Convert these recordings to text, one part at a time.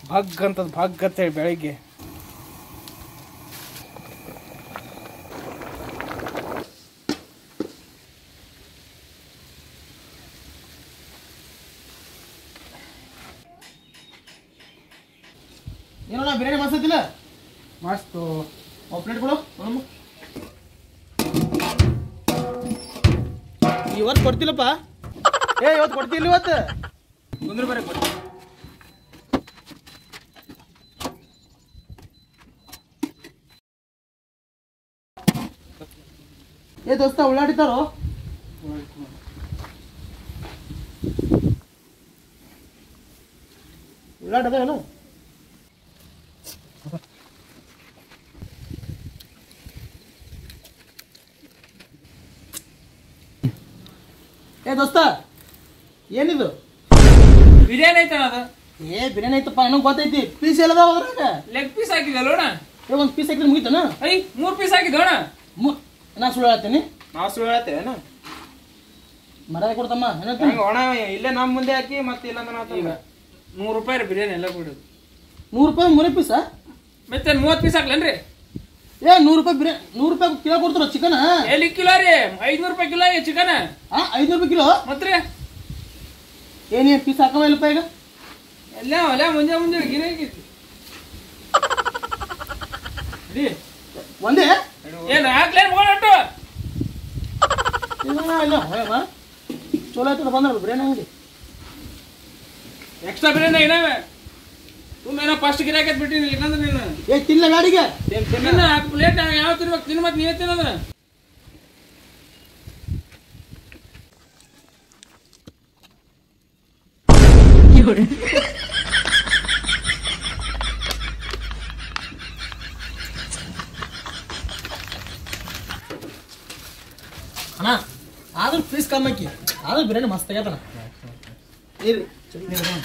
ಭಗ್ ಅಂತದ್ ಭಗ್ ಅಂತೇಳಿ ಬೆಳಿಗ್ಗೆ ಏನಣ್ಣ ಬಿರಿಯಾನಿ ಮಸ್ತಿಲ್ಲ ಮಸ್ತು ಒಂದು ಪ್ಲೇಟ್ ಕೊಡು ನೋಡಮ್ಮ ಇವತ್ತು ಕೊಡ್ತಿಲ್ಲಪ್ಪ ಏ ಇವತ್ತು ಕೊಡ್ತಿಲ್ಲ ಇವತ್ತು ಕುಂದ್ರ ಬರೀ ಏ ದೋಸ್ತ ಉಳ್ಳಾಡಿತಾರೋ ಉಳ್ಳಾಡದ ಏನು ಏ ದೋಸ್ತ ಏನಿದು ಬಿರಿಯಾನಿ ಐತಣ್ಣ ಅದು ಏ ಬಿರಿಯಾನಿ ಐತಪ್ಪ ನನಗೆ ಗೊತ್ತೈತಿ ಪೀಸ್ ಎಲ್ಲದಾವ ಅದ್ರಾಗ ಲೆಗ್ ಪೀಸ್ ಹಾಕಿದಲ್ಲೋಣ ಏ ಒಂದು ಪೀಸ್ ಹಾಕಿದ್ರೆ ಮುಗಿತಾನ ಐ ಮೂರ್ ಪೀಸ್ ಹಾಕಿದೋಣ ಮು ನಾ ಸುಳ್ಳು ಹೇಳ್ತೀನಿ ನಾವು ಸುಳ್ಳು ಹೇಳ್ತೇವೇನ ಮರ್ಯಾದೆ ಕೊಡ್ತಮ್ಮ ಏನಂತೀನಿ ಹಂಗ ಒಣ ಇಲ್ಲೇ ನಮ್ಮ ಮುಂದೆ ಹಾಕಿ ಮತ್ತೆ ಇಲ್ಲ ಈಗ ನೂರು ರೂಪಾಯಿ ರೀ ಬಿರಿಯಾನಿ ಎಲ್ಲ ಬಿಡೋದು ನೂರು ರೂಪಾಯಿ ಮೂರೇ ಪೀಸಾ ಮತ್ತೆ ಮೂವತ್ತು ಪೀಸ್ ಹಾಕ್ಲೇನ್ರಿ ಏ ನೂರು ರೂಪಾಯಿ ಬಿರಿಯಾನಿ ನೂರು ರೂಪಾಯಿ ಕಿಲೋ ಕೊಡ್ತಾರ ಚಿಕನ್ ಎಲ್ಲಿ ಕಿಲೋ ರೀ ಐದ್ನೂರು ರೂಪಾಯಿ ಕಿಲೋ ಚಿಕನ್ ಆ ಐನೂರು ರೂಪಾಯಿ ಕಿಲೋ ಮತ್ರಿ ಏನೇನು ಪೀಸ್ ಹಾಕವ ಇಲ್ಲಪ್ಪ ಈಗ ಎಲ್ಲ ಅಲ್ಲ ಮುಂಜಾನೆ ಮುಂಜಾನೆ ಗಿರಾಕಿ ರೀ ಒಂದೇ ಏನು ಹಾಕ್ಲೇನ್ ಹೋಗಟ್ಟು ಇಲ್ಲ ಇಲ್ಲ ಹೋಯಮ್ಮ ಚಲೋ ಆಯ್ತದ ಬಂದ್ರಲ್ಲ ಬಿರಿಯಾನಿ ಅಂಗಡಿ ಎಕ್ಸ್ಟ್ರಾ ಬಿರಿಯಾನಿ ಏನಾವೆ ಸುಮ್ಮನೆ ಫಸ್ಟ್ ಗಿರಾಕಿ ಬಿಟ್ಟಿನಿ ಇಲ್ಲಂದ್ರೆ ನೀನು ಏ ತಿನ್ನ ಗಾಡಿಗೆ ತಿನ್ನ ಪ್ಲೇಟ್ ಯಾವ ತಿನ್ಬೇಕು ತಿನ್ ಮತ್ತೆ ನೀವೇ ತಿನ್ನೋದ್ರ ಅಣ್ಣ ಆದ್ರೂ ಪೀಸ್ ಕಮ್ಮಿ ಹಾಕಿ ಆದ್ರೂ ಬಿರಿಯಾನಿ ಮಸ್ತ್ ಆಗ್ಯದಣ್ಣ ಇರ್ರಿ ಚಟ್ನಿ ಇಡ್ದು.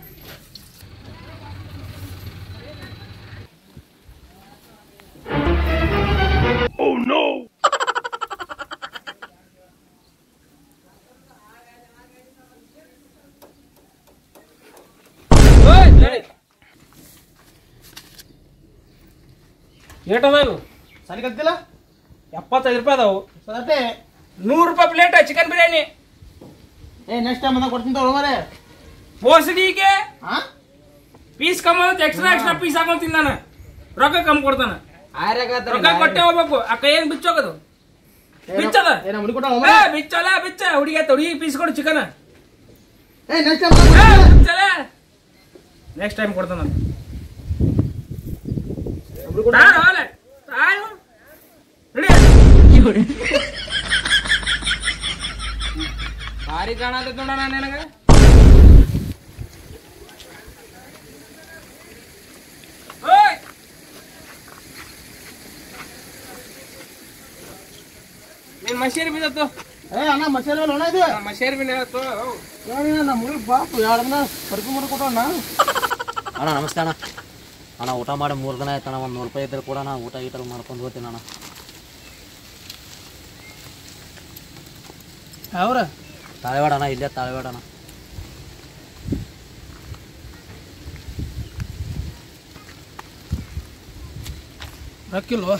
ಏಟದ ಇವು ಸರಿ ಕಲ್ತಿಲ್ಲ ಎಪ್ಪತ್ತೈದು ರೂಪಾಯಿ ಅದಾವು ಸರತೆ ನೂರು ರೂಪಾಯಿ ಪ್ಲೇಟ್ ಚಿಕನ್ ಬಿರಿಯಾನಿ ಏ ನೆಕ್ಸ್ಟ್ ಟೈಮ್ ಬಂದಾಗ ಕೊಡ್ತೀನಿ ತಗೊಳ್ಳೋ ಮಾರೇ ಬೋಸಡಿಗೆ ಹಾ ಪೀಸ್ ಕಮ್ಮ ಎಕ್ಸ್ಟ್ರಾ ಎಕ್ಸ್ಟ್ರಾ ಪೀಸ್ ಹಾಕೊಂತೀನಿ ನಾನು ರೊಕ್ಕ ಕಮ್ಮಿ ಕೊಡ್ತಾನ ರೊಕ್ಕ ಕೊಟ್ಟೆ ಹೋಗ್ಬೇಕು ಆ ಕೈಯಂಗ್ ಬಿಚ್ಚೋಗದು ಬಿಚ್ಚದ ಏನ ಮುಡಿ ಕೊಟ್ಟ ಏ, ಬಿಚ್ಚಲ್ಲ ಬಿಚ್ಚ ಹುಡುಗಿ ಆಯ್ತು ಹುಡುಗಿ ಪೀಸ್ ಕೊಡು ಚಿಕನ್ ಏ ನೆಕ್ಸ್ಟ್ ಟೈಮ್ ಬಿಚ್ಚಲ್ಲ ನೆಕ್ಸ್ಟ್ ಟೈಮ್ ಕೊಡ್ತಾನ ನಾನು. ತಾಳು, ಹೋಗ್ಲೆ. ತಾಳು. ನಡಿ. ಭಾರಿ ಕಾಣತೈತ್ ನೋಡ ನಾನು ನಿನಗ ಓಯ್ ನಿನ್ ಮಷೇರಿ ಬಿದ್ದತ್ತು ಏ ಅಣ್ಣ ಮಸಾಲೆ ಒಣ ಇದು ಮಷೇರಿ ಬಿನ್ನ ಹೇಳತ್ತು ಏನಿಲ್ಲ ನಮ್ಮ ಹುಡುಗ ಬಾಪು ಎರಡು ದಿನ ಕರ್ಕೊಂಬರ್ ಕೊಟ್ಟವಣ್ಣ ಅಣ್ಣ ನಮಸ್ತೆ ಅಣ್ಣ ಅಣ್ಣ ಊಟ ಮಾಡಿ ಮೂರು ದಿನ ಆಯ್ತಣ್ಣ ಒಂದು ನೂರು ರೂಪಾಯಿ ಇದ್ರೆ ಕೂಡ ಅಣ್ಣ ಊಟ ಗೀಟ ಮಾಡ್ಕೊಂಡು ಹೋಗ್ತೀನಿ ಅಣ್ಣ ಅವ್ರ ತಾಳೆವಾಡ ಅಣ್ಣ ಇಲ್ಲೇ ತಾಳೆವಾಡ ಅಣ್ಣ ರೊಕ್ಕಿಲ್ವ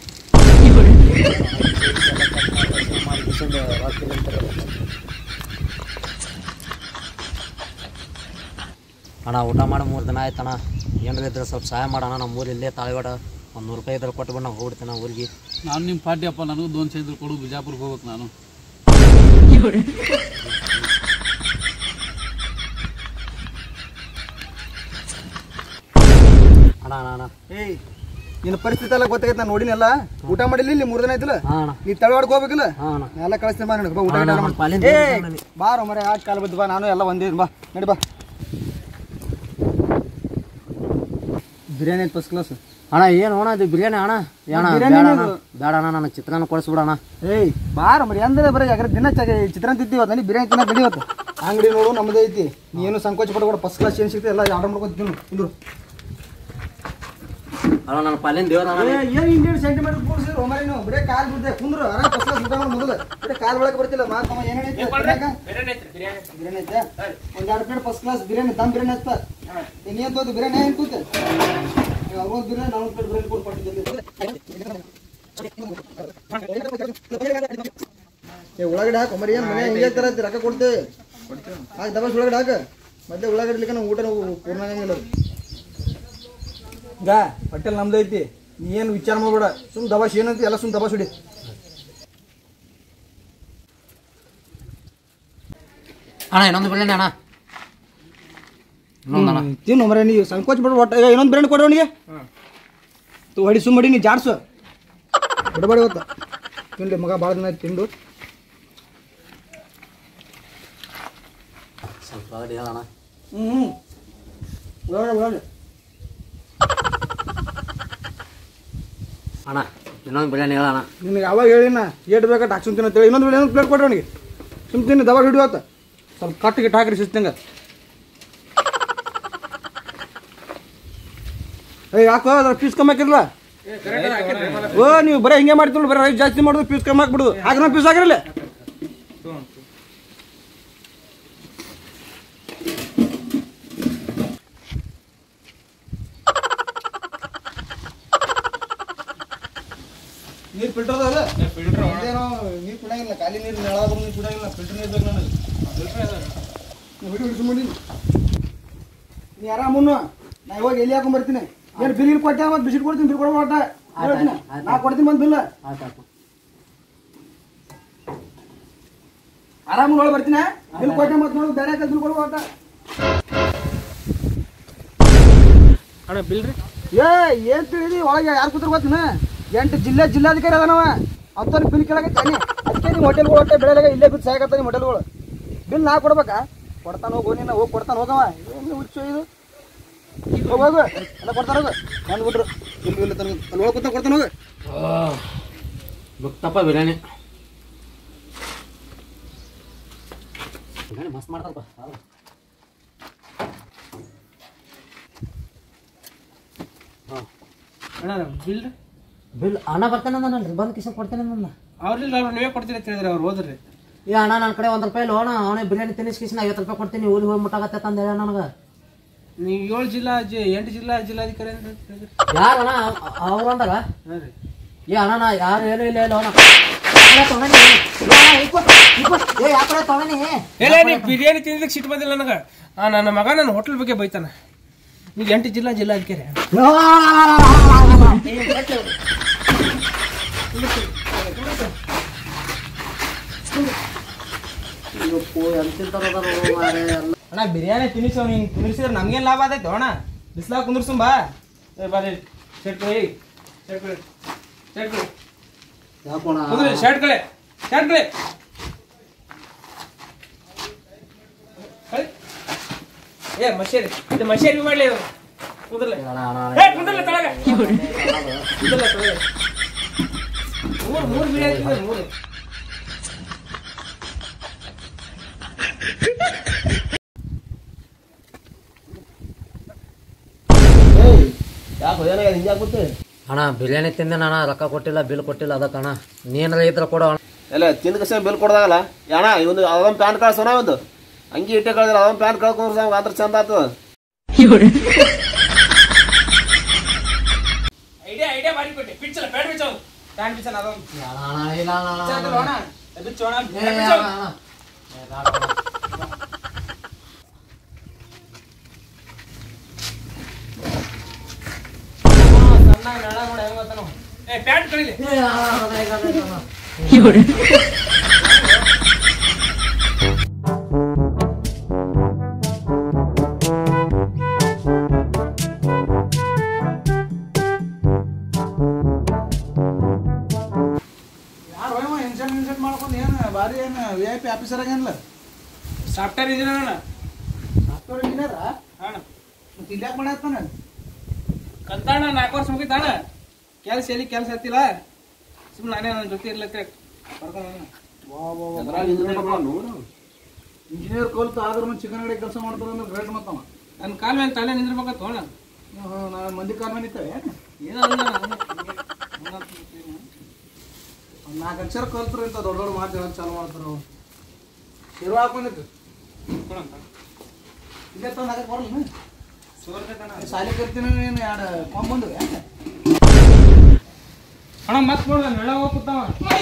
ಅಣ್ಣ ಊಟ ಮಾಡಿ ಮೂರು ದಿನ ಆಯ್ತಣ್ಣ ಏನಾರ ಇದ್ರೆ ಸ್ವಲ್ಪ ಸಹಾಯ ಮಾಡೋಣ ನಮ್ಮ ಊರು ಇಲ್ಲೇ ತಾಳೆವಾಡ ಒಂದು ನೂರು ರೂಪಾಯಿ ಇದ್ರೆ ಕೊಟ್ಟು ಬಿಟ್ಟು ನಾವು ಹೋಗ್ಬಿಡ್ತೀನಿ ಊರಿಗೆ ನಾನು ನಿಮ್ಮ ಪಾರ್ಟಿಯಪ್ಪ ನನಗೂ ದೋನ್ ಇದ್ರು ಕೊಡು ಬಿಜಾಪುರ್ಗೆ ಹೋಗ್ಬೇಕು ನಾನು ಅಣ್ಣ ಅಣ್ಣ ಅಣ್ಣ ಏಯ್ ನಿನ್ನ ಪರಿಸ್ಥಿತಿ ಎಲ್ಲ ಗೊತ್ತಾಗೈತೆ ನಾನು ನೋಡಿನಲ್ಲ ಊಟ ಮಾಡಿಲ್ಲ ಇಲ್ಲಿ ಮೂರು ದಿನ ಆಯ್ತಲ್ಲ ಹಾಂ ಅಣ್ಣ ನೀ ತಳವಾಡ್ಕ ಹೋಗ್ಬೇಕಿಲ್ಲ ಹಾಂ ಅಣ್ಣ ಎಲ್ಲ ಕಳಿಸ್ತೀನಿ ಬಾ ನನಗೆ ಬಾ ಊಟ ಅಣ್ಣ, ಗೀಟ ಎಲ್ಲ ನಮ್ಮ ಮಾಡು. ಪಾಲಿಂದ ಏ ದೇವ್ರು ನನಗೆ. ಬಾರೋ ಮರೆ ಆಟ ಕಾಲ ಬಿದ್ದು ಬಾ ನಾನು ಎಲ್ಲ ಒಂದೇ ಬಾ ನಡಿ ಬಾ ಬಿರಿಯಾನಿ ಫಸ್ಟ್ ಕ್ಲಾಸ್ ಅಣ್ಣ ಏನು ಅಣ್ಣ ಇದು ಬಿರಿಯಾನಿ ಅಣ್ಣ ಏ ಅಣ್ಣ ಬಿರಿಯಾನಿ ಬೇಡ ಅಣ್ಣ ಇದು. ಬೇಡ ಅಣ್ಣ ನನಗೆ ಚಿತ್ರಾನ್ನ ಕೊಡಿಸ್ಬಿಡಣ್ಣ ಏಯ್ ಬಾರ ಮರಿ ಅಂದ್ರೆ ಬರೀ ಯಾಕಂದ್ರೆ ದಿನ ಚಗ ಚಿತ್ರಾನ್ನ ತಿಂತೀವಿ ನನಗೆ ಬಿರಿಯಾನಿ ತಿನ್ನ ಬೆಳಿವತ್ತು ಅಂಗಡಿ ನೋಡು ನಮ್ಮದೇ ಐತಿ ನೀ ಏನು ಸಂಕೋಚ ಪಡ್ಕೊಡ ಫಸ್ಟ್ ಕ್ಲಾಸ್ ಏನು ಸಿಗ್ತದೆ ಎಲ್ಲ ಆರ್ಡರ್ ಮಾಡ್ಕೊಂಡು ತಿನ್ನು ಇಂದ್ರು ಅಣ್ಣ ನನ್ನ ಪಾಲಿನ ದೇವ್ರ ಅಣ್ಣ ಏ ಏನು ಇಂಡಿಯನ್ ಸೆಂಟಿಮೆಂಟ್ ಕೂಡಿಸಿದ್ರು ಮರಿ ನೀವು ಬರೀ ಕಾಲ್ ಬಿದ್ದೆ ಕುಂದ್ರು ಆರಾಮ್ ಫಸ್ಟ್ ಕ್ಲಾಸ್ ಊಟ ಮಾಡಿ ಮೊದಲು ಬರೀ ಕಾಲ್ ಒಳಗೆ ಬರ್ತಿಲ್ಲ ಮಾತಮ್ಮ ಏನೇನೈತಿ ತಿನ್ನಕ? ಬಿರಿಯಾನಿ ಐತ್ರಿ ಬಿರಿಯಾನಿ ಬಿರಿಯಾನಿ ಐತೆ ಒಂದ್ ಎರಡು plate first class biryani dum biryani ಐತ ಏ, ನೀ ಅಂತ ಬಿರಿಯಾನಿ ಏನು ಕೂತೆ ಅವ್ರೊಂದು ಬಿರಿಯಾನಿ ನಾವು ಪ್ಲೇಟ್ ಬಿರಿಯಾನಿ ಕೊಟ್ಟು ಕೊಟ್ಟಿದ್ದೆ ಏ ಉಳ್ಳಾಗಡ್ಡಿ ಹಾಕು ಮರಿ ಏನು ಮನೆ ಹಿಂಗೆ ತರ ರೊಕ್ಕ ಕೊಡ್ತೇವೆ ಹಾಕಿ ದಬಾಸ್ ಉಳ್ಳಾಗಡ್ಡಿ ಹಾಕ ಮತ್ತೆ ಉಳ್ಳಾಗಡ್ಡಿ ಇಡ್ಲಿಕ್ಕೆ ನಾವು ಊಟ ನಾವು ಪೂರ್ಣ ಆಗಂಗಿಲ್ಲ ಈಗ ಹೋಟೆಲ್ ನಮ್ದು ಐತಿ ನೀ ಏನು ವಿಚಾರ ಮಾಡಬೇಡ ಸುಮ್ ದಬಾಸ್ ಏನಂತ ಎಲ್ಲ ಸುಮ್ ದಬಾಸ್ ಹಿಡಿ ಅಣ್ಣ ಇನ್ನೊಂದು ಬಿರಿಯಾನಿ ಅಣ್ಣ ಇನ್ನೊಂದು ಅಣ್ಣ ತಿನ್ನು ಮರೆ ನೀವು ಸಂಕೋಚ ಬಿಡ್ರಿ ಒಟ್ಟು ಈಗ ಇನ್ನೊಂದು ಬಿರಿಯಾನಿ ಕೊಡು ಅವನಿಗೆ ತು ಹೊಡಿ ಸುಮ್ಮಡಿ ನೀ ಜಾಡ್ಸು ಬಿಡಬೇಡಿ ಇವತ್ತು ತಿನ್ಲಿ ಮಗ ಭಾಳ ದಿನ ಆಯ್ತು ತಿಂದು ಸ್ವಲ್ಪ ಒಳಗಡೆ ಹೇಳಣ್ಣ ಹ್ಞೂ ಹ್ಞೂ ಉಳ್ಳಾಗಡ್ಡಿ ಉಳ್ಳಾಗಡ್ಡಿ ಅಣ್ಣ ಇನ್ನೊಂದು ಬಿರಿಯಾನಿ ಹೇಳಣ್ಣ ನಿನಗೆ ಅವಾಗ ಹೇಳಿನ ಏಟ್ ಬೇಕಾ ಹಾಕ್ಸುನ್ ತಿನ್ನತ್ತೇಳಿ ಇನ್ನೊಂದು ಇನ್ನೊಂದು ಪ್ಲೇಟ್ ಕೊಡ್ರಿ ಅವನಿಗೆ ಸುಮ್ ತಿನ್ನು ದಬಾಸ್ ಹಿಡಿಯೋತ್ತ ಸ್ವಲ್ಪ ಕಟ್ಟು ಗಿಟ್ಟು ಹಾಕ್ರಿ ಶಿಸ್ತಂಗ ಏ ಯಾಕೋ ಅದ್ರ ಪೀಸ್ ಕಮ್ಮಿ ಹಾಕಿರಲ್ಲ ಓ ನೀವು ಬರೀ ಹಿಂಗೆ ಮಾಡ್ತಿಲ್ಲ ಬರೀ ರೈಸ್ ಜಾಸ್ತಿ ಮಾಡೋದು ಪೀಸ್ ಕಮ್ಮಿ ಹಾಕ್ಬಿಡುದು ಹಾಕ್ರ ಪೀಸ್ ಹಾಕಿರಲ್ಲ ನೀರು ಫಿಲ್ಟರ್ ಅದಾವಲ್ಲ ಅದೇನೋ ನೀರು ಕುಡಂಗಿಲ್ಲ ಖಾಲಿ ನೀರು ನೆಳಾದ್ರು ನೀರು ಕುಡಂಗಿಲ್ಲ ಫಿಲ್ಟರ್ ನೀರು ಬೇಕು ನನಗೆ ನೀವು ಹಿಡಿ ಹಿಡಿದು ಮಾಡಿ ನೀ ಆರಾಮನ್ನು ನಾ ಇವಾಗ ಎಲ್ಲಿ ಹಾಕೊಂಡ್ ಬರ್ತೀನಿ ಏನು ಬಿಲ್ ಗಿಲ್ ಕೊಟ್ಟೆ ಮತ್ತೆ ಬಿಸಿಟ್ ಕೊಡ್ತೀನಿ ಬಿಲ್ ಕೊಡೋ ಒಟ್ಟ ಹೇಳ್ತೀನಿ ನಾ ಕೊಡ್ತೀನಿ ಬಂದು ಬಿಲ್ ಆಯ್ತು ಆಯ್ತು ಆರಾಮ ನೋಡಿ ಬರ್ತೀನಿ ಬಿಲ್ ಕೊಟ್ಟೆ ಮತ್ತೆ ನೋಡಿ ಬೇರೆ ಹಾಕಿ ಬಿಲ್ ಕೊಡೋ ಒಟ್ಟ ಅಣ್ಣ ಬಿಲ್ ರೀ ಏ ಏನ್ ತಿಳಿದಿ ಒಳಗೆ ಯಾರು ಕೂತ್ರ ಗೊತ್ತಿನ ಎಂಟು ಜಿಲ್ಲೆ ಜಿಲ್ಲಾಧಿಕಾರಿ ಅದಾನವ ಅಂತವ್ರು ಬಿಲ್ ಕೇಳಕತ್ತಾನೆ ಅದಕ್ಕೆ ನೀವು ಹೋಟೆಲ್ಗಳು ಹೊಟ್ಟೆ ಬೆಳೆದಾಗ ಇಲ್ಲೇ ಬಿದ್ದು ಸಾಯಕತ್ತಾನೆ ಹೋಟೆಲ್ಗಳು ಬಿಲ್ ನಾ ಕೊಡ್ಬೇಕಾ ಕೊಡ್ತಾನ ಹೋಗು ನೀನು ಹೋಗಿ ಕೊಡ್ತಾನ ಹೋಗವ ಏನು ಹುಚ್ಚು ಇದು ಹೋಗು ಹೋಗು ಎಲ್ಲ ಕೊಡ್ತಾನ ಹೋಗು ನಾನು ಬಿಟ್ರು ಬಿಲ್ ಬಿಲ್ ತನಗೆ ಅಲ್ಲಿ ಹೋಗಿ ಕೂತ ಕೊಡ್ತಾನ ಹೋಗು ಬಿತ್ತಪ್ಪ ಬಿರಿಯಾನಿ ಬಿರಿಯಾನಿ ಮಸ್ತ್ ಮಾಡ್ತಾರಪ್ಪ ಅಣ್ಣ ಬಿಲ್ ರೀ ಬಿಲ್ ಅಣ್ಣ ಬರ್ತಾನೆ ಅಂದನಲ್ರಿ ಬಂದು ಕಿಶನ್ ಕೊಡ್ತೇನೆ ಅಂದ ಅವ್ರಿಲ್ಲ ಅವ್ರು ನೀವೇ ಕೊಡ್ತೀರಿ ಅಂತ ಹೇಳಿದ್ರಿ ಅವ್ರು ಹೋದ್ರಿ ಏ ಅಣ್ಣ ನನ್ನ ಕಡೆ ಒಂದು ರೂಪಾಯಿ ಲೋಣ ಅವನೇ ಬಿರಿಯಾನಿ ತಿನ್ನಿಸ್ ಕಿಶನ್ ಐವತ್ತು ರೂಪಾಯಿ ಕೊಡ್ತೀನಿ ಊರಿಗೆ ಹೋಗಿ ಮುಟ್ಟಾಗತ್ತೆ ಅಂತ ಹೇಳ ನನಗೆ ನೀವು ಏಳು ಜಿಲ್ಲಾ ಜಿ- ಎಂಟು ಜಿಲ್ಲಾ ಜಿಲ್ಲಾಧಿಕಾರಿ ಅಂತ ಹೇಳಿದ್ರಿ ಯಾರು ಅಣ್ಣ ಅವ್ರು ಅಂದಾಗ ಹಾಂ ರೀ ಏ ಅಣ್ಣ ನಾ ಯಾರು ಏನೂ ಇಲ್ಲ ಇಲ್ಲ ಅಣ್ಣ ಯಾಕಡೆ ತೊಗೊಂಡಿ? ಏ ಅಣ್ಣ, ಇಕ್ಕು, ಇಕ್ಕು. ಏ ಯಾಕಡೆ ತೊಗೊಂಡಿ? ಇಲ್ಲ ನೀ ಬಿರಿಯಾನಿ ತಿಂದಿದ್ದಕ್ಕೆ ಸಿಟ್ಟು ಬಂದಿಲ್ಲ ನನಗೆ ಆ ನನ್ನ ಮಗ ನನ್ನ ಹೋಟೆಲ್ ಬಗ್ಗೆ ಬೈತಾನ ಈಗ ಎಂಟು ಜಿಲ್ಲಾ ಜಿಲ್ಲಾಧಿಕಾರಿ ಅಣ್ಣ ಬಿರಿಯಾನಿ ತಿನ್ನಿಸವ್ ಹಿಂಗೆ ತಿನ್ನಿಸಿದ್ರೆ ನಮ್ಗೇನು ಲಾಭ ಆದೈತೆ ಅಣ್ಣ ಬಿಸ್ಲಾಗ ಕುಂದ್ರಸುಂ ಬಾ ಏ ಬಾರಿ ಶರ್ಟ್ ಕಳಿ ಶರ್ಟ್ ಕಳಿ ಶರ್ಟ್ ಕಳಿ ಯಾಕೋಣ? ಕುಂದ್ರಿ ಶರ್ಟ್ ಕಳೆ ಶರ್ಟ್ ಕಳೆ ಕಳಿ. ಏ ಮಷೇರಿ ಇದು ಮಷೇರಿ ಮಾಡ್ಲಿ ಇದು ಕುಂದ್ರಲೆ ಅಣ್ಣ, ಅಣ್ಣ, ಏ ಕುಂದ್ರಲೆ ತಳಗ ಕುಂದ್ರಲೆ ತಳಗ ಮೂರು ಮೂರು ಬಿರಿಯಾನಿ ತಿಂದ್ರೆ ಮೂರು ಯಾಕೆ ಏನಾಗಿದೆ ಹಿಂಗೆ ಆಗ್ಬಿಟ್ಟು ಅಣ್ಣ ಬಿರಿಯಾನಿ ತಿಂದೆ ಅಣ್ಣ ರೊಕ್ಕ ಕೊಟ್ಟಿಲ್ಲ ಬಿಲ್ ಕೊಟ್ಟಿಲ್ಲ ಅದಕ್ಕೆ ಅಣ್ಣ ನೀನಾರ ಇದ್ರ ಕೊಡು ಅಣ್ಣ ಎಲ್ಲ ತಿಂದ ಕಸ ಬಿಲ್ ಕೊಡ್ದಾಗಲ್ಲ ಅಣ್ಣ ಇವನು ಅದೊಂದು ಪ್ಯಾಂಟ್ ಕಳ್ಸೋಣ ಒಂದು ಅಂಗಿ ಇಟ್ಟೆ ಕಳ್ದ್ರೆ ಅದೊಂದು ಪ್ಯಾಂಟ್ ಕಳ್ಕೊಂಡ್ರೆ ಅದ್ರ ಚಂದ ಆಗ್ತದ ಐಡಿಯಾ ಐಡಿಯಾ ಬಾರಿ ಕೊಟ್ಟೆ ಪಿಚ್ಚಲ್ಲ ಪ್ಯಾಡ್ ಬಿಚ್ಚವು ಪ್ಯಾಡ್ ಬಿಚ್ಚಲ್ಲ ಅದೊಂದು ಅಣ್ಣ, ಅಣ್ಣ, ಇಲ್ಲ ಅಣ್ಣ, ಅಣ್ಣ, ಅಣ್ಣ. ಬಿಚ್ಚೋಣ ಬಿಚ್ಚೋಣ ಏ, ಅಣ್ಣ, ಬಿಚ್ಚೋಣ ಅಣ್ಣ. ಏ, ಬೇಡ ಅಣ್ಣ. ಸಣ್ಣ ನಳ ನೋಡಿ ಹೆಂಗ್ ಗೊತ್ತಾನೋ ಏ ಪ್ಯಾಂಟ್ ಕಳಿಲಿ ಏ, ಅಣ್ಣ, ಅಣ್ಣ, ಇಲ್ಲ, ಇಲ್ಲ, ಇಲ್ಲ, ಅಣ್ಣ. ಯಾರು ಇನ್ಸೆಂಟ್ ಇನ್ಸೆಂಟ್ ಮಾಡ್ಕೊಂಡು ಏನು ಭಾರಿ ಏನು ವಿ ಐ ಪಿ ಆಫೀಸರ್ ಆಗೇನಿಲ್ಲ ಸಾಫ್ಟ್ವೇರ್ ಇಂಜಿನಿಯರ್ ಅಣ್ಣ ಸಾಫ್ಟ್ವೇರ್ ಇಂಜಿನಿಯರ್ ಅಣ್ಣ ಮತ್ತೆ ಇಲ್ಲಿ ಯಾಕೆ ಮಾಡತ್ತಾನೆ ಕಲ್ತಾಣ ನಾಲ್ಕು ವರ್ಷ ಮುಗಿತಾಣ ಕೆಲ್ಸ ಎಲ್ಲಿ ಕೆಲಸ ಹತ್ತಿಲ್ಲ ಸುಮ್ಮನೆ ನಾನೇ ನನ್ನ ಜೊತೆ ಇರ್ಲತ್ತೆ ಇಂಜಿನಿಯರ್ ಕಲ್ತು ಆದ್ರೂ ಚಿಕನ್ ಅಂಗಡಿ ಕೆಲಸ ಮಾಡ್ತಾರೆ ಅಂದ್ರೆ ಗ್ರೇಟ್ ಮತ್ತವ ನನ್ನ ಕಾಲ್ ಮೇಲೆ ತಲೆ ನಿಂದಿರ್ಬೇಕತ್ತ ಅಣ್ಣ ನಾನು ಮಂದಿ ಕಾಲ್ ಮೇಲೆ ನಿಂತವೆ ಏನೋ ಅಲ್ಲ ಅಣ್ಣ. ಒಂದು ನಾಲ್ಕು ಅಕ್ಷರ ಕಲ್ತ್ರು ಇಂಥ ದೊಡ್ಡ ದೊಡ್ಡ ಮಾತು ಹೇಳೋದು ಚಾಲು ಮಾಡ್ತಾರೆ ಅವ್ರು ಇರುವ ಹಾಕೊಂಡಿತ್ತು ಕೊಡಂತ. ಇಲ್ಲೇ ತಂದು ಹಾಕಕ್ಕೆ ಬರಲ್ಲ ಸಾಲಿ ಕರ್ತೀನಿ ನೀನು ಎರಡು ಕೊಂಬಂದು ಅಣ್ಣ ಮತ್ ನೋಡ ನೆಳ ಹೋಗ್ತಾವ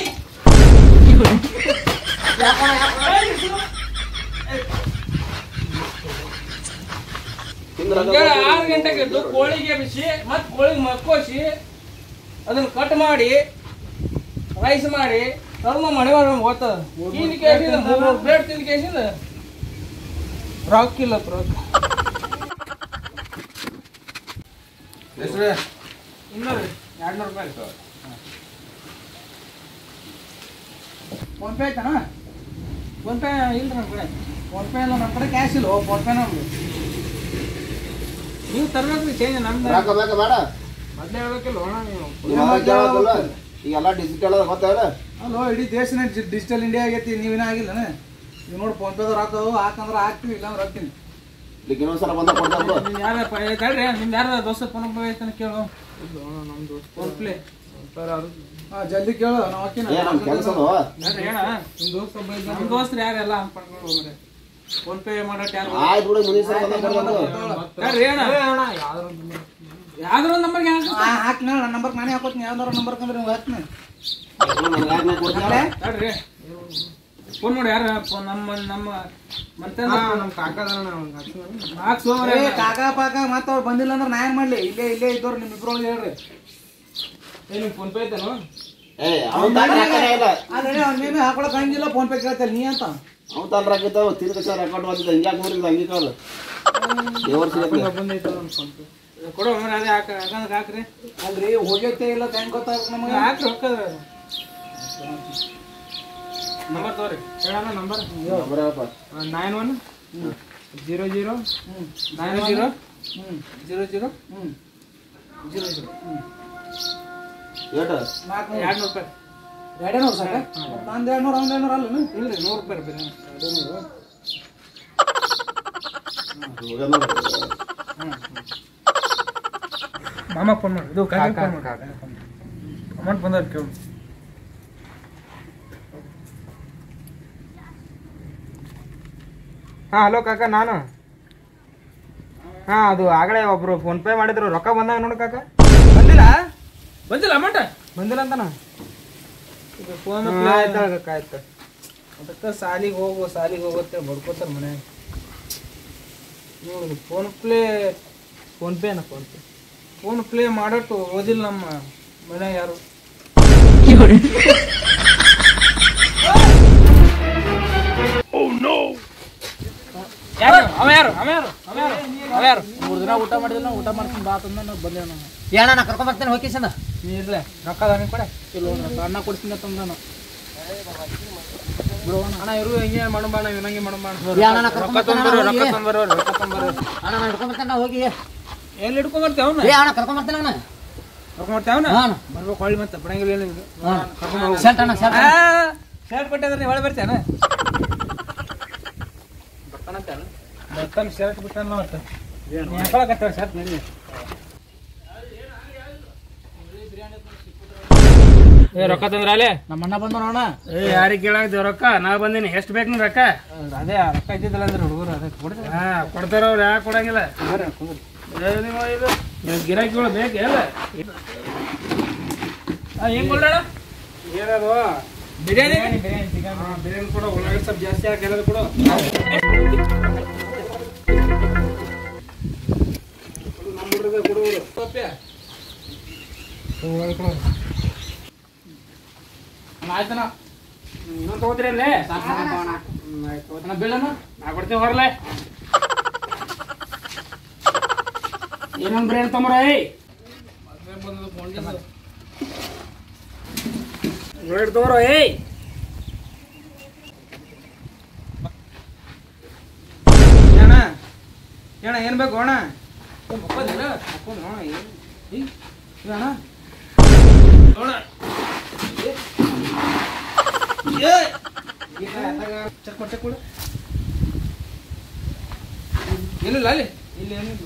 ಮುಂಜಾನೆ ಆರು ಗಂಟೆಗೆ ಎದ್ದು ಕೋಳಿಗೆ ಬಿಸಿ ಮತ್ ಕೋಳಿಗೆ ಮಕ್ಕೋಸಿ ಅದನ್ನ ಕಟ್ ಮಾಡಿ ರೈಸ್ ಮಾಡಿ ಕರ್ಮ ಮಾಡಿ ಹೋಗ್ತದ ತಿಂದ ಕೇಸಿಂದ ಮೂರು ಪ್ಲೇಟ್ ತಿಂದ ಕೇಸಿಂದ ರೊಕ್ಕ ಇಲ್ಲ ರೊಕ್ಕ ಇನ್ನೂರು ಎರಡ್ನೂರು ರೂಪಾಯಿ ಫೋನ್ ಪೇ ಆಯ್ತಾನ ಫೋನ್ ಪೇ ಇಲ್ಲ ನನ್ನ ಕಡೆ ಫೋನ್ ಪೇ ಇಲ್ಲ ನನ್ನ ಕಡೆ ಕ್ಯಾಶ್ ಇಲ್ಲ ಫೋನ್ ಪೇ ನಮ್ದು ನೀವು ತರ್ಬೇಕು ಚೇಂಜ್ ನಮ್ದು ರೊಕ್ಕ ಬೇಕಾ ಬೇಡ ಮೊದ್ಲೇ ಹೇಳ್ಬೇಕಿಲ್ಲ ಅಣ್ಣ ನೀವು ಇವಾಗ ಕೇಳೋದಿಲ್ಲ. ಈಗೆಲ್ಲ ಡಿಜಿಟಲ್ ಅದ ಗೊತ್ತಾಗ ಅಲ್ಲೋ ಇಡೀ ದೇಶನ ಡಿಜಿಟಲ್ ಇಂಡಿಯಾ ಆಗೈತಿ ನೀವಿನ ಆಗಿಲ್ಲನ ಈಗ ನೋಡಿ ಫೋನ್ ಪೇದವ್ರು ಹಾಕೋದು ಹಾಕಂದ್ರೆ ಹಾಕ್ತೀವಿ ಇಲ್ಲಾಂದ್ರೆ ಹಾಕ್ತೀನಿ ಈಗ ಇನ್ನೊಂದ್ಸಲ ಬಂದ ಕೊಡ್ತಾರ ನಿಮ್ ಯಾರ ತಡ್ರಿ ನಿಮ್ ಯಾರ ದೋಸ್ತ ಫೋನ್ ಪೇ ಐತನ ಕೇಳು ಫೋನ್ ಪ್ಲೇ ಹಾಂ ಜಲ್ದಿ ಕೇಳು ನಾವು ಹಾಕಿನ ಏ ನಮ್ ಕೆಲಸ ತಡ್ರಿ ಹೇಳ ನಮ್ ದೋಸ್ತ್ರು ಯಾರೆಲ್ಲ ಅನ್ಕೊಂಡು ಹೋಗ್ರಿ ಫೋನ್ ಪೇ ಮಾಡಟ್ ಯಾರು ಆಯ್ತು ಬಿಡು ಮುಂದಿನ ಸಲ ಬಂದ ಕೊಡ್ತಾರ ತಡ್ರಿ ಹೇಳ ಯಾವ್ದ್ರ ನಂಬರ್ ಹಾಕಿ ನನ್ನ ನಂಬರ್ ನಾನೇ ಹಾಕೋತೀನಿ ಯಾವ್ದಾರ ನಂಬರ್ ಕಂದ್ರೆ ನೀವು ಹಾಕ್ತೀನಿ ಕೊಡ್ತಾರ ತಡ್ರಿ ಫೋನ್ ಮಾಡಿ ಯಾರ ಫೋನ್ ನಮ್ಮ ನಮ್ಮ ಮತ್ತೆ ನಮ್ಮ ಕಾಕದ ಹಾಕ್ಸೋ ಏ ಕಾಕ ಪಾಕ ಮತ್ತೆ ಅವ್ರು ಬಂದಿಲ್ಲ ಅಂದ್ರೆ ನಾ ಏನ್ ಮಾಡ್ಲಿ ಇಲ್ಲೇ ಇಲ್ಲೇ ಇದ್ದವ್ರು ನಿಮ್ ಇಬ್ರೊಳಗೆ ಹೇಳ್ರಿ ಏ ನಿಮ್ ಫೋನ್ ಪೇ ಐತೇನು ಏ ಅವ್ನ್ ತಾನೇ ಹಾಕನೇ ಇಲ್ಲ ಅದೇ ಅವ್ನ ಮೇಲೆ ಹಾಕೊಳಕ್ ಹಂಗಿಲ್ಲ ಫೋನ್ ಪೇ ಕೇಳ್ತಲ್ಲ ನೀ ಅಂತ ಅವ್ನ್ ತಾನ್ ರಾಕಿದ್ದಾವ ತಿರ್ಗ ಸರ್ ಅಕೌಂಟ್ ಬಂದಿದ್ದ ಹಿಂಗ್ಯಾಕ್ ನೋಡಿದ ಅಂಗೀಕಾರ ದೇವ್ರ ಸಿಗತ್ತೆ ಬಂದೈತಲ್ಲ ಒಂದು ಫೋನ್ ಪೇ ಕೊಡು ಮರ ಅದೇ ಹಾಕ ಹಾಕಂದ್ರೆ ಹಾಕ್ರಿ ಅಲ್ರಿ ಹೋಗೈತೆ ಇಲ್ಲ ಹೆಂಗ್ ಗೊತ್ತಾಗ ನಮಗೆ ಹಾಕ್ರಿ ರೊಕ್ಕ ನಂಬರ್ ತಗೋರಿ ಹೇಳಣ್ಣ ನಂಬರ್ ಬರಪ್ಪ nine one zero zero nine zero hmm zero zero hmm zero zero eight ನಾಲ್ಕು ಎರಡು ರೂಪಾಯಿ ಎರಡೇ ನೂರು ಸಾಕ ನಂದು ಎರಡು ನೂರು ಅವ್ನು ಎರಡು ನೂರು ಅಲ್ಲ ಇಲ್ರಿ ನೂರು ರೂಪಾಯಿ ಬೇರೆ ಮಾಮ ಫೋನ್ ಮಾಡಿ ಇದು ಕಾಕ ಫೋನ್ ಮಾಡಿ ಅಮೌಂಟ್ ಬಂದದ ಕೇಳು ಹಾ ಹಲೋ ಕಾಕ ನಾನು ಹಾ ಅದು ಆಗಲೇ ಒಬ್ರು ಫೋನ್ ಪೇ ಮಾಡಿದ್ರು ರೊಕ್ಕ ಬಂದಾಗ ನೋಡು ಕಾಕ ಬಂದಿಲ್ಲ ಬಂದಿಲ್ಲ ಅಮೌಂಟ್ ಬಂದಿಲ್ಲ ಅಂತನ ಈಗ ಫೋನ್ ಆಯ್ತು ಕಾಕ ಆಯ್ತು ಅದಕ್ಕೆ ಸಾಲಿಗೆ ಹೋಗು ಸಾಲಿಗೆ ಹೋಗುತ್ತೆ ಬಡ್ಕೋತಾರ ಮನೆ ನೋಡು ಫೋನ್ ಪ್ಲೇ ಫೋನ್ ಪೇ ಅಣ್ಣ ಫೋನ್ ಪೇ ಫೋನ್ ಪ್ಲೇ ಮಾಡಟ್ಟು ಓದಿಲ್ಲ ನಮ್ಮ ಮನೆ ಯಾರು ಯಾರು ಅವ ಯಾರು ಅವ ಯಾರು ಅವ ಯಾರು ಅವ ಯಾರು ಮೂರು ದಿನ ಊಟ ಮಾಡಿದಿಲ್ಲ ಊಟ ಮಾಡ್ತೀನಿ ಬಾ ತಂದ ನಾನು ಬಂದೆ ನಾನು ಏನ ನಾ ಕರ್ಕೊಂಡ್ ಬರ್ತೀನಿ ಹೋಗಿ ಚಂದ ನೀ ಇರ್ಲೆ ರೊಕ್ಕದ ನಿನ್ ಕಡೆ ಇಲ್ಲ ಅಣ್ಣ ಕೊಡ್ತೀನಿ ತಂದ ನಾನು ಅಣ್ಣ ಇರು ಹಿಂಗೆ ಮಾಡಬಾಣ ಇವನಂಗೆ ಮಾಡಬಾಣ ಏ ಅಣ್ಣ ನಾ ರೊಕ್ಕ ಕರ್ಕೊಂಡ್ ತೊಂಬರು ಬರ್ತೀನಿ ರೊಕ್ಕ ತೊಂಬರು ರೊಕ್ಕ ತೊಂಬರು ಅಣ್ಣ ನಾ ಹಿಡ್ಕೊಂಡ್ ಬರ್ತೀನಿ ನಾ ಹೋಗಿ ಎಲ್ಲಿ ಹಿಡ್ಕೊಂಡ್ ಬರ್ತೀವಿ ಅವನ ಏ ಅಣ್ಣ ಕರ್ಕೊಂಡ್ ಬರ್ತೀನಿ ಅಣ್ಣ ರೊಕ್ಕ ಮಾಡ್ತೇವೆ ಅವನ ಹಾ ಅಣ್ಣ ಬರ್ಬೇಕು ಹೊಳ್ಳಿ ಮತ್ತೆ ಬರಂಗಿಲ್ಲ ಏನಿಲ್ಲ ಹಾ ಶರ್ಟ್ ಅಣ್ಣ ಶರ್ಟ್ ಶರ್ಟ್ ಕೊಟ್ಟಿದ್ರೆ ನೀವು ಒಳಗೆ ಬರ್ತೀಯನ ಬರ್ತಾನೆ ಶರ್ಟ್ ಬಿಟ್ಟಾನ ಮತ್ತೆ ಹಾಕೊಳಕತ್ತೇವೆ ಶರ್ಟ್ ನಡಿ ಏ ರೊಕ್ಕ ತಂದ್ರ ಅಲ್ಲೇ ನಮ್ಮ ಅಣ್ಣ ಬಂದ ನೋಡ ಏ ಯಾರಿಗೆ ಕೇಳಾಗ್ತೀವಿ ರೊಕ್ಕ ನಾ ಬಂದೀನಿ ಎಷ್ಟು ಬೇಕು ನಿನ್ ರೊಕ್ಕ ಅದೇ ಆ ರೊಕ್ಕ ಇದ್ದಿದ್ದಲ್ಲ ಅಂದ್ರೆ ಹುಡುಗರು ಅದೇ ಕೊಡ್ತಾರೆ ಹಾ ಕೊಡ್ತಾರ ಅವ್ರು ಯಾಕೆ ಕೊಡಂಗಿಲ್ಲ ಏ ನಿಮ್ಮ ಇದು ನೀವು ಗಿರಾಕಿಗಳು ಬೇಕು ಎಲ್ಲ ಹೆಂಗ್ ಕೊಡೋಣ ಏನದು ಬಿರಿಯಾನಿ ಬಿರಿಯಾನಿ ಚಿಕನ್ ಬಿರಿಯಾನಿ ಕೊಡು ಉಳ್ಳಾಗಡ್ಡಿ ಸ್ವಲ್ಪ ಜಾಸ್ತಿ ಹಾಕಿ ಎಲ್ಲದು ಕೊಡು ನಮ್ಮ ಹುಡುಗ ಕೊಡು ಸೊಪ್ಪೆ ಆಯ್ತನ ಇನ್ನೊಂದು ತಗೋತೀರಿ ಅಲ್ಲೇ ಆಯ್ತು ಬೀಳನ ನಾ ಕೊಡ್ತೀನಿ ಹೊರಲೆ ಏನೊಂದು ಬ್ರೇನ್ ತೊಂಬರ ಏಯ್ ಬ್ರೇಡ್ ತಗೋರೋ ಏಯ್ ಅಣ್ಣ ಅಣ್ಣ ಏನ್ ಬೇಕು ಅಣ್ಣ ಒಪ್ಪದಿಲ್ಲ ಅಣ್ಣ ನೋಡ ಚೆಕ್ ಕೊಡ್ ಚೆಕ್ ಕೊಡು ಇಲ್ಲ ಅಲ್ಲಿ ಇಲ್ಲಿ ಏನಿಲ್ಲ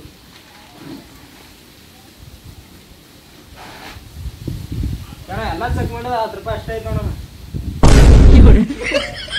ಅಣ್ಣ ಎಲ್ಲ ಚೆಕ್ ಮಾಡಿದ ಹತ್ತು ರೂಪಾಯಿ ಅಷ್ಟೇ ಐತೆ ನೋಡೋಣ